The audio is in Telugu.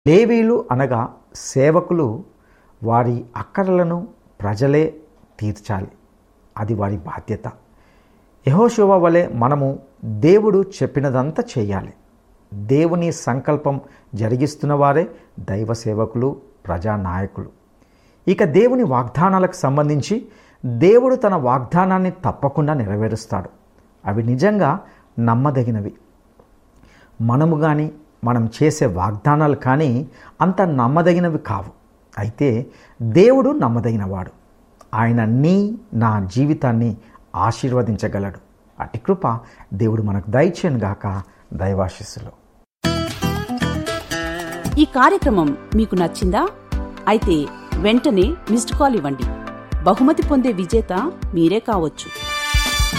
లేవీలు అనగా సేవకులు వారి అక్కరలను ప్రజలే తీర్చాలి అది వారి బాధ్యత యహోశివ వలె మనము దేవుడు చెప్పినదంతా చేయాలి దేవుని సంకల్పం జరిగిస్తున్న వారే దైవ సేవకులు ప్రజానాయకులు ఇక దేవుని వాగ్దానాలకు సంబంధించి దేవుడు తన వాగ్దానాన్ని తప్పకుండా నెరవేరుస్తాడు అవి నిజంగా నమ్మదగినవి మనము కానీ మనం చేసే వాగ్దానాలు కానీ అంత నమ్మదగినవి కావు అయితే దేవుడు నమ్మదగినవాడు ఆయన నీ నా జీవితాన్ని ఆశీర్వదించగలడు అటి కృప దేవుడు మనకు దయచేయను గాక దైవాశిస్సులో ఈ కార్యక్రమం మీకు నచ్చిందా అయితే వెంటనే మిస్డ్ కాల్ ఇవ్వండి బహుమతి పొందే విజేత మీరే కావచ్చు